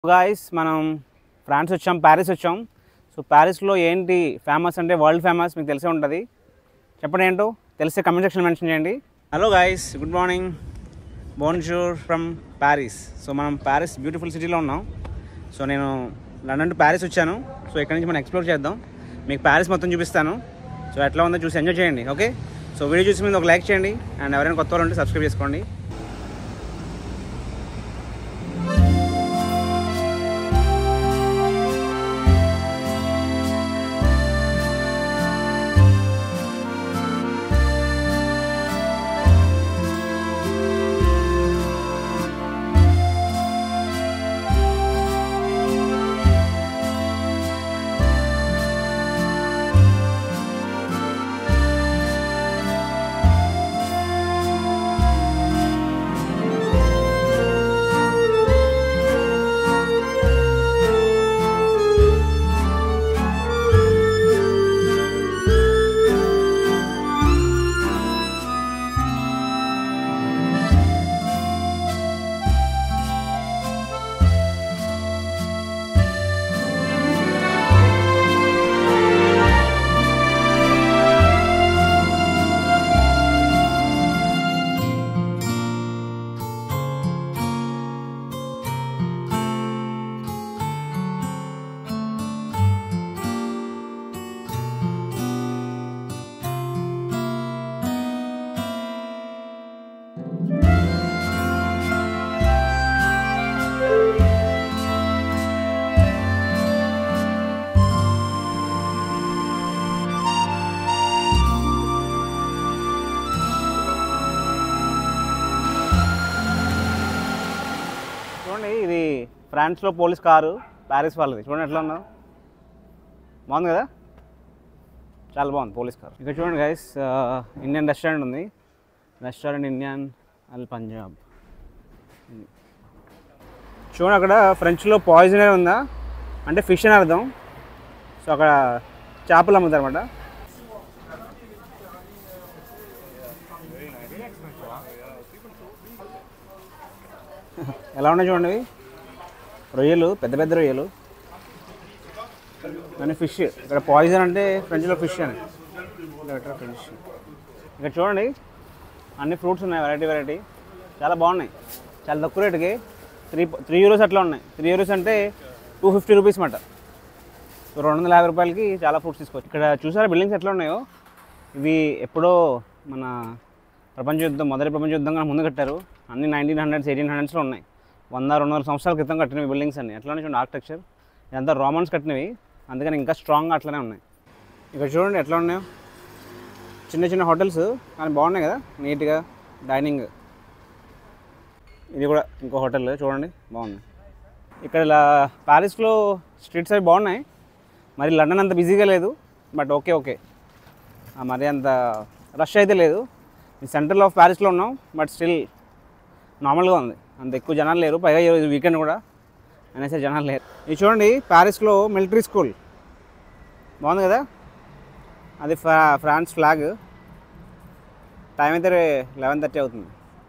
Guys మనం France వచ్చాం Paris వచ్చాం సో ప్యారిస్లో ఏంటి ఫేమస్ అంటే వరల్డ్ ఫేమస్ మీకు తెలిసే ఉంటుంది చెప్పండి ఏంటో తెలిసే కమెంట్ సెక్షన్ మెన్షన్ చేయండి హలో గాయస్ గుడ్ మార్నింగ్ బోన్షూర్ ఫ్రమ్ ప్యారిస్ సో మనం ప్యారిస్ బ్యూటిఫుల్ సిటీలో ఉన్నాం సో నేను లండన్ టు ప్యారిస్ వచ్చాను సో ఇక్కడ నుంచి మనం ఎక్స్ప్లోర్ చేద్దాం మీకు ప్యారిస్ మొత్తం చూపిస్తాను సో ఎట్లా ఉందో చూసి ఎంజాయ్ చేయండి ఓకే సో వీడియో చూసి మీద ఒక లైక్ చేయండి అండ్ ఎవరైనా కొత్త వాళ్ళు ఉంటే సబ్స్క్రైబ్ చేసుకోండి చూడండి ఇది ఫ్రాన్స్లో పోలీస్ కారు ప్యారిస్ వాళ్ళది చూడండి ఎట్లా ఉందో బాగుంది కదా చాలా బాగుంది పోలీస్ కారు ఇక్కడ చూడండి గైస్ ఇండియన్ రెస్టారెంట్ ఉంది రెస్టారెంట్ ఇండియన్ అల్ పంజాబ్ చూడండి అక్కడ ఫ్రెంచ్లో పాయిజన్ ఉందా అంటే ఫిష్ అని అర్థం సో అక్కడ చేపలు అమ్ముతారు అనమాట ఎలా ఉన్నాయి చూడండి ఇవి. రొయ్యలు పెద్ద పెద్ద రొయ్యలు కానీ ఫిష్ ఇక్కడ పాయిజన్ అంటే ఫ్రెంచ్లో ఫిష్ అని ఇక్కడ ఫిష్ ఇక్కడ చూడండి అన్ని ఫ్రూట్స్ ఉన్నాయి వెరైటీ వెరైటీ చాలా బాగున్నాయి చాలా తక్కువ రేటుకి త్రీ త్రీ యూరోస్ అట్లా ఉన్నాయి త్రీ యూరోస్ అంటే టూ ఫిఫ్టీ రూపీస్ మాట సో రెండు వందల యాభై రూపాయలకి చాలా ఫ్రూట్స్ తీసుకోవచ్చు ఇక్కడ చూసారా బిల్డింగ్స్ ఎట్లా ఉన్నాయో ఇవి ఎప్పుడో మన ప్రపంచ యుద్ధం మొదటి ప్రపంచ యుద్ధం కన్నా ముందు కట్టారు అన్ని నైన్టీన్ హండ్రెడ్స్ ఎయిటీన్ హండ్రెడ్స్లో ఉన్నాయి వంద రెండు వందల సంవత్సరాల క్రితం కట్టినవి బిల్డింగ్స్ అన్ని ఎట్లా ఉన్నాయి చూడండి ఆర్కిటెక్చర్ ఇదంతా రోమన్స్ కట్టినవి అందుకని ఇంకా స్ట్రాంగ్గా అట్లనే ఉన్నాయి ఇక్కడ చూడండి ఎట్లా ఉన్నాయో చిన్న చిన్న హోటల్స్ కానీ బాగున్నాయి కదా నీట్గా డైనింగ్ ఇది కూడా ఇంకో హోటల్ చూడండి బాగుంది ఇక్కడ ఇలా ప్యారిస్లో స్ట్రీట్స్ అవి బాగున్నాయి మరి లండన్ అంత బిజీగా లేదు బట్ ఓకే ఓకే ఆ, మరి అంత రష్ అయితే లేదు ఈ సెంట్రల్ ఆఫ్ ప్యారిస్లో ఉన్నాం బట్ స్టిల్ నార్మల్గా ఉంది అంత ఎక్కువ జనాలు లేరు పైగా ఈరోజు వీకెండ్ కూడా అనేసి జనాలు లేరు ఇది చూడండి ప్యారిస్లో మిలిటరీ స్కూల్ బాగుంది కదా అది ఫ్రా ఫ్రాన్స్ ఫ్లాగ్ టైం అయితే లెవెన్ థర్టీ అవుతుంది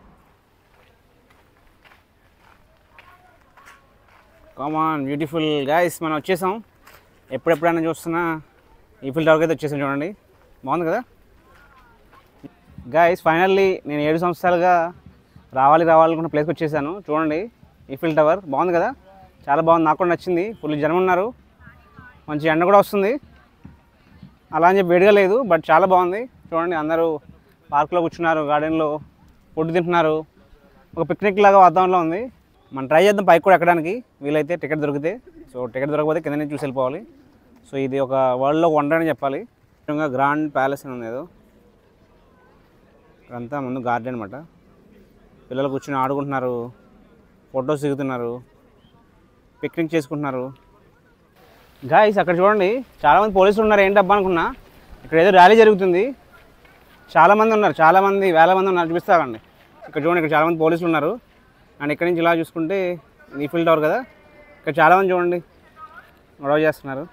కామన్ బ్యూటిఫుల్ గాయస్ మనం వచ్చేసాం ఎప్పుడెప్పుడైనా చూస్తున్నా ఈఫిల్ టవర్కి అయితే వచ్చేసాం చూడండి బాగుంది కదా గాయస్ ఫైనల్లీ నేను ఏడు సంవత్సరాలుగా రావాలి రావాలనుకున్న ప్లేస్కి వచ్చేసాను చూడండి ఈఫిల్ టవర్ బాగుంది కదా చాలా బాగుంది నాకు కూడా నచ్చింది ఫుల్ జనం ఉన్నారు మంచి ఎండ కూడా వస్తుంది అలా అని చెప్పి వేడిగా లేదు బట్ చాలా బాగుంది చూడండి అందరూ పార్క్లో కూర్చున్నారు గార్డెన్లో ఫుడ్ తింటున్నారు ఒక పిక్నిక్ లాగా వాతావరణంలో ఉంది మనం ట్రై చేద్దాం పైకి కూడా ఎక్కడానికి వీలైతే టికెట్ దొరికితే సో టికెట్ దొరకకపోతే కింద నుంచి చూసి వెళ్ళిపోవాలి సో ఇది ఒక వరల్డ్లో వండర్ అని చెప్పాలి ముఖ్యంగా గ్రాండ్ ప్యాలెస్ అని ఉంది ఏదో ఇక్కడంతా ముందు గార్డెన్ అనమాట పిల్లలు కూర్చొని ఆడుకుంటున్నారు ఫొటోస్ దిగుతున్నారు పిక్నిక్ చేసుకుంటున్నారు గాయస్ అక్కడ చూడండి చాలామంది పోలీసులు ఉన్నారు ఏంటి అబ్బా అనుకున్నా ఇక్కడ ఏదో ర్యాలీ జరుగుతుంది చాలామంది ఉన్నారు చాలామంది వేల మంది ఉన్నారు చూపిస్తారండి ఇక్కడ చూడండి ఇక్కడ చాలామంది పోలీసులు ఉన్నారు అండ్ ఇక్కడ నుంచి ఇలా చూసుకుంటే ఈ ఫీల్డ్ టవర్ కదా ఇక్కడ చాలామంది చూడండి గొడవ చేస్తున్నారు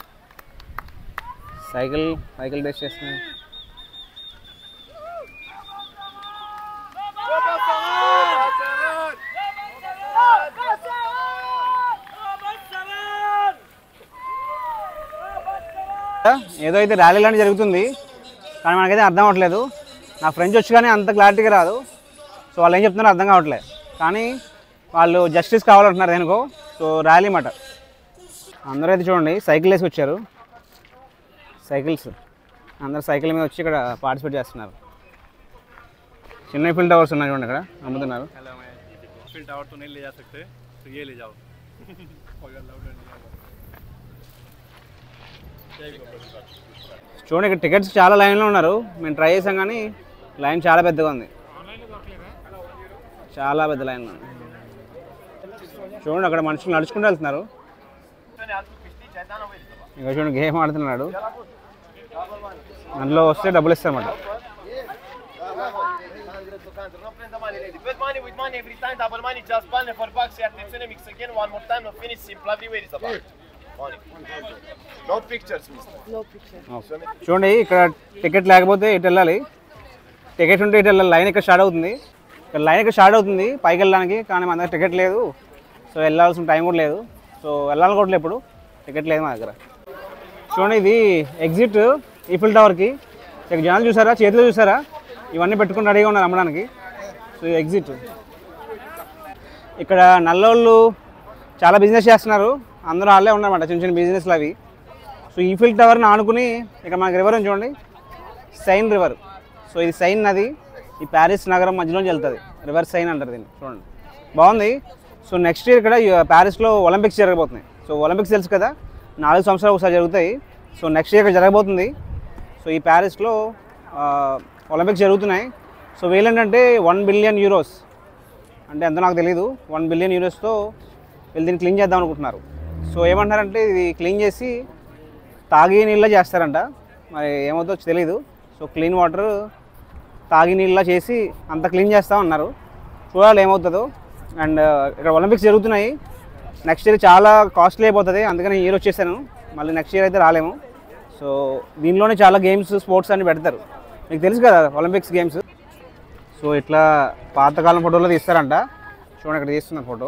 సైకిల్ సైకిల్ రేస్ చేస్తున్నారు ఏదో అయితే ర్యాలీ లాంటి జరుగుతుంది కానీ మనకైతే అర్థం అవ్వట్లేదు నా ఫ్రెండ్స్ వచ్చి కానీ అంత క్లారిటీగా రాదు సో వాళ్ళు ఏం చెప్తున్నారో అర్థం కావట్లేదు కానీ వాళ్ళు జస్టిస్ కావాలంటున్నారు దేనికో సో ర్యాలీ మాట అందరూ అయితే చూడండి సైకిల్ వేసి వచ్చారు సైకిల్స్ అందరు సైకిల్ మీద వచ్చి ఇక్కడ పార్టిసిపేట్ చేస్తున్నారు చిన్న ఫిల్ టవర్స్ ఉన్నాయి చూడండి ఇక్కడ అమ్ముతున్నారు फील्ड टावर तो नहीं ले जा सकते तो ये ले जाओ अगर लाउड नहीं చూడండి ఇక్కడ టికెట్స్ చాలా లైన్లో ఉన్నారు మేము ట్రై చేసాం కానీ లైన్ చాలా పెద్దగా ఉంది చాలా పెద్ద లైన్ ఉంది చూడండి అక్కడ మనుషులు నడుచుకుంటూ వెళ్తున్నారు ఇంకా చూడండి గేమ్ ఆడుతున్నాడు అందులో వస్తే డబ్బులు ఇస్తారన్నమాట With money, with money, every time double money, just money for bucks, attenzione, mix again, one more time, no finish, simple, everywhere is about. Money. No pictures, mister. చూడండి ఇక్కడ టికెట్ లేకపోతే ఇటు వెళ్ళాలి టికెట్ ఉంటే ఇటు వెళ్ళాలి లైన్ ఇక్కడ start అవుతుంది ఇక్కడ లైన్ ఇక్కడ స్టార్ట్ అవుతుంది పైకి వెళ్ళడానికి కానీ మన దగ్గర టికెట్ లేదు సో వెళ్ళాల్సిన టైం కూడా లేదు సో వెళ్ళాలి కూడా ఇప్పుడు టికెట్ లేదు మా దగ్గర చూడండి ఇది ఎగ్జిట్ ఈఫిల్ టవర్కి ఇక్కడ జనాలు చూసారా చేతిలో చూసారా ఇవన్నీ పెట్టుకుని రెడీగా ఉన్నారు అమ్మడానికి సో ఇది ఎగ్జిట్ ఇక్కడ నల్లోళ్ళు చాలా బిజినెస్ చేస్తున్నారు అందరూ వాళ్ళే ఉన్నారన్నమాట చిన్న చిన్న బిజినెస్లు అవి సో ఈఫిల్ టవర్ని ఆనుకుని ఇక్కడ మనకి రివర్ ఉంది చూడండి సైన్ రివర్ సో ఇది సైన్ నది ఈ ప్యారిస్ నగరం మధ్యలోంచి వెళ్తుంది రివర్ సైన్ అంటారు దీన్ని చూడండి బాగుంది సో నెక్స్ట్ ఇయర్ ఇక్కడ యు- ప్యారిస్లో ఒలింపిక్స్ జరగబోతున్నాయి సో ఒలింపిక్స్ తెలుసు కదా నాలుగు సంవత్సరాలు ఒకసారి జరుగుతాయి సో నెక్స్ట్ ఇయర్ ఇక్కడ జరగబోతుంది సో ఈ ప్యారిస్లో ఆ, ఒలింపిక్స్ జరుగుతున్నాయి సో వీళ్ళేంటంటే వన్ బిలియన్ యూరోస్ అంటే ఎంతో నాకు తెలియదు వన్ బిలియన్ యూరోస్తో వీళ్ళు దీన్ని క్లీన్ చేద్దాం అనుకుంటున్నారు సో ఏమంటారంటే ఇది క్లీన్ చేసి తాగి నీళ్ళ చేస్తారంట మరి ఏమవుతుందో తెలియదు సో క్లీన్ వాటర్ తాగి నీళ్ళ చేసి అంత క్లీన్ చేస్తా ఉన్నారు చూడాలి ఏమవుతుందో అండ్ ఇక్కడ ఒలింపిక్స్ జరుగుతున్నాయి నెక్స్ట్ ఇయర్ చాలా కాస్ట్లీ అయిపోతుంది అందుకని ఈ ఇయర్ వచ్చేసాను మళ్ళీ నెక్స్ట్ ఇయర్ అయితే రాలేము సో దీనిలోనే చాలా గేమ్స్ స్పోర్ట్స్ అన్ని పెడతారు మీకు తెలుసు కదా ఒలింపిక్స్ గేమ్స్ సో ఇట్లా పాతకాలం ఫోటోలో తీస్తారంట చూడండి ఇక్కడ తీస్తున్నారు photo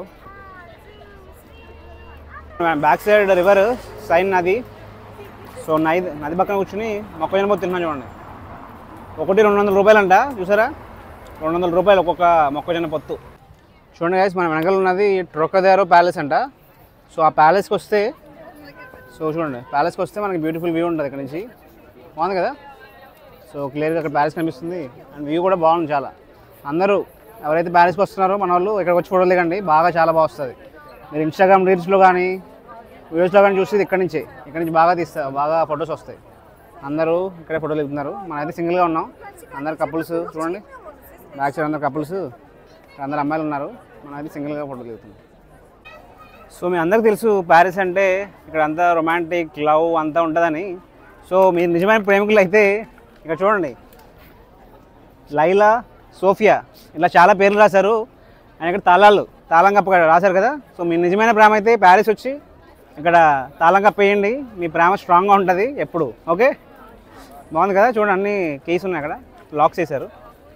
back side river Seine నది సో నది నది పక్కన కూర్చుని మొక్కజొన్న పొత్తు తింటున్నాను చూడండి ఒకటి రెండు వందల రూపాయలంట చూసారా రెండు వందల రూపాయలు ఒక్కొక్క మొక్కజొన్న పొత్తు చూడండి గైస్ మన వెనకాల ఉన్నది ట్రొకదారో ప్యాలెస్ అంట సో ఆ ప్యాలెస్కి వస్తే సో చూడండి ప్యాలెస్కి వస్తే మనకి బ్యూటిఫుల్ వ్యూ ఉంటుంది ఇక్కడ నుంచి బాగుంది కదా సో క్లియర్గా అక్కడ ప్యాలెస్ కనిపిస్తుంది అండ్ వ్యూ కూడా బాగుంది చాలా అందరూ ఎవరైతే ప్యాలెస్కి వస్తున్నారో మన వాళ్ళు ఇక్కడికి వచ్చి ఫోటోలు దిగండి బాగా చాలా బాగా వస్తుంది మీరు ఇన్స్టాగ్రామ్ రీల్స్లో కానీ వీడియోస్లో కానీ చూసి ఇక్కడ నుంచే ఇక్కడ నుంచి బాగా తీస్తా బాగా ఫొటోస్ వస్తాయి అందరూ ఇక్కడే ఫోటోలు దిగుతున్నారు మనమైతే సింగిల్గా ఉన్నాం అందరు కపుల్స్ చూడండి బ్యాక్ సైడ్ అందరు కపుల్స్ అందరు అమ్మాయిలు ఉన్నారు మనమైతే సింగిల్గా ఫోటోలు దిగుతున్నాం సో మీ అందరికి తెలుసు ప్యారిస్ అంటే ఇక్కడ అంతా రొమాంటిక్ లవ్ అంతా ఉంటుందని సో మీరు నిజమైన ప్రేమికులు అయితే ఇక్కడ చూడండి లైలా సోఫియా ఇలా చాలా పేర్లు రాశారు అండ్ ఇక్కడ తాళాలు తాళం కప్ప ఇక్కడ రాశారు కదా సో మీ నిజమైన ప్రేమ అయితే ప్యారిస్ వచ్చి ఇక్కడ తాళం కప్ప వేయండి మీ ప్రేమ స్ట్రాంగ్గా ఉంటుంది ఎప్పుడు ఓకే బాగుంది కదా చూడండి అన్ని కేస్ ఉన్నాయి అక్కడ లాక్స్ చేశారు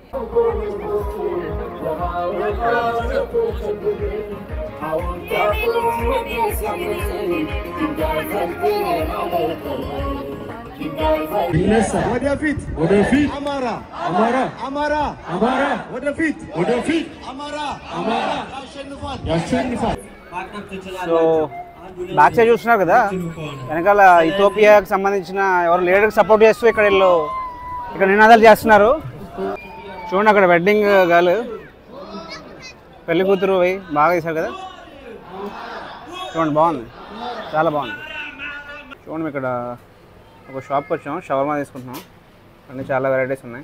ወደፊት ወደፊት አማራ አማራ አማራ አማራ ወደፊት ወደፊት አማራ አማራ ያሸንፋል ያሸንፋል సో బ్యాక్ సైడ్ చూస్తున్నారు కదా వెనకాల ఇథోపియాకి సంబంధించిన ఎవరు లీడర్కి సపోర్ట్ చేస్తూ ఇక్కడ వీళ్ళు ఇక్కడ నినాదాలు చేస్తున్నారు చూడండి అక్కడ వెడ్డింగ్ గర్ల్ పెళ్లి కూతురు పోయి బాగా తీశారు కదా చూడండి బాగుంది చాలా బాగుంది చూడండి ఇక్కడ ఒక షాప్కి వచ్చాం షవర్మా తీసుకుంటున్నాం అన్నీ చాలా వెరైటీస్ ఉన్నాయి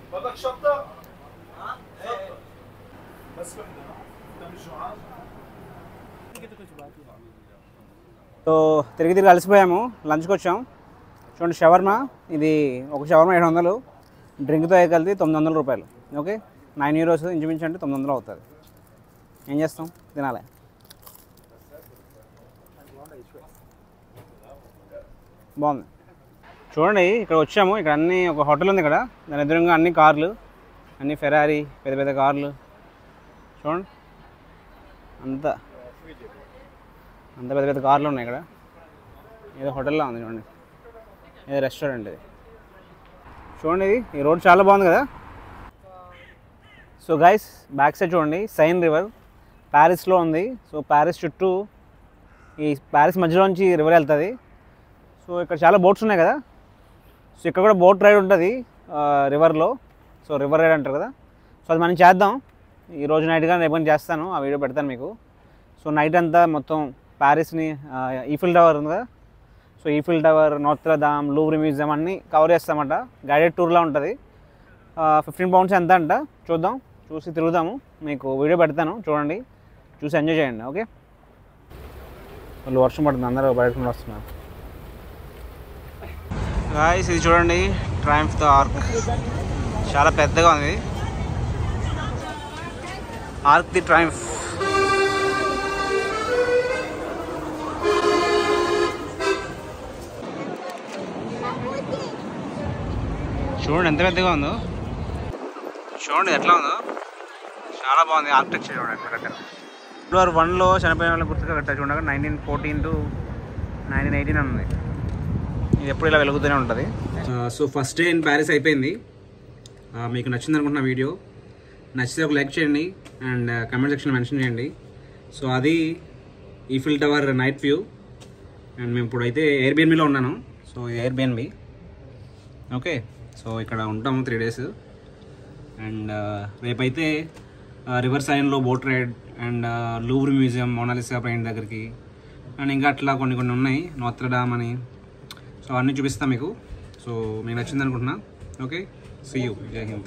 సో తిరిగి తిరిగి అలసిపోయాము లంచ్కి వచ్చాం చూడండి షవర్మా ఇది ఒక షవర్మా ఏడు వందలు డ్రింక్తో కలిపి తొమ్మిది వందల రూపాయలు ఓకే నైన్ యూరోస్ ఇంచుమించు అంటే తొమ్మిది వందలు అవుతుంది ఏం చేస్తాం తినాలి బాగుంది చూడండి ఇక్కడ వచ్చాము ఇక్కడ అన్ని ఒక హోటల్ ఉంది ఇక్కడ దాని ఎదురుగా అన్ని కార్లు అన్ని ఫెరారీ పెద్ద పెద్ద కార్లు చూడండి అంతా అంత పెద్ద పెద్ద కార్లు ఉన్నాయి ఇక్కడ ఏదో హోటల్లో ఉంది చూడండి ఏదో రెస్టారెంట్ ఇది చూడండి ఇది ఈ రోడ్ చాలా బాగుంది కదా సో గైస్ బ్యాక్ సైడ్ చూడండి సైన్ రివర్ ప్యారిస్లో ఉంది సో ప్యారిస్ చుట్టూ ఈ ప్యారిస్ మధ్యలోంచి రివర్ వెళ్తుంది సో ఇక్కడ చాలా బోట్స్ ఉన్నాయి కదా సో ఇక్కడ కూడా బోట్ రైడ్ ఉంటుంది రివర్లో సో రివర్ రైడ్ అంటారు కదా సో అది మనం చేద్దాం ఈ రోజు నైట్ కానీ రేపు కానీ చేస్తాను ఆ వీడియో పెడతాను మీకు సో నైట్ అంతా మొత్తం ప్యారిస్ని ఈఫిల్ టవర్ ఉంది కదా so Eiffel tower Notre Dame Louvre museum అన్నీ కవర్ చేస్తామంట గైడెడ్ టూర్లా ఉంటుంది ఫిఫ్టీన్ పౌండ్స్ ఎంత అంట చూద్దాం చూసి తిరుగుదాము మీకు వీడియో పెడతాను చూడండి చూసి ఎంజాయ్ చేయండి ఓకే వాళ్ళు వర్షం పడుతుంది అందరూ బయటకు వస్తున్నారు గాయస్ ఇది చూడండి ట్రయంఫ్ ద ఆర్క్ చాలా పెద్దగా ఉంది ఆర్క్ ది ట్రయంఫ్ చూడండి ఎంత పెద్దగా ఉందో చూడండి ఎట్లా ఉందో చాలా బాగుంది ఆర్కిటెక్చర్ చూడండి అక్కడ వరల్డ్ వార్ వన్లో చనిపోయిన వాళ్ళ గుర్తుగా కట్టారు చూడండి nineteen fourteen to nineteen eighteen అని ఉంది ఇది ఎప్పుడు ఇలా వెలుగుతూనే ఉంటుంది so first day in Paris అయిపోయింది ఆ, మీకు నచ్చింది అనుకుంటున్న వీడియో నచ్చితే ఒక లైక్ చేయండి అండ్ కమెంట్ సెక్షన్ మెన్షన్ చేయండి సో అది Eiffel tower night view and మేము ఇప్పుడు అయితే ఎయిర్బిఎన్బిలో ఉన్నాను సో ఎయిర్బిఎన్బి ఓకే సో ఇక్కడ ఉంటాము త్రీ డేస్ అండ్ రేపైతే రివర్ సైన్లో boat ride and Louvre museum Mona Lisa paint దగ్గరికి అండ్ ఇంకా అట్లా కొన్ని కొన్ని ఉన్నాయి నోత్రడామ్ అని సో అన్నీ చూపిస్తాను మీకు సో మీకు నచ్చింది అనుకుంటున్నా ఓకే సీ యూ జై హింద్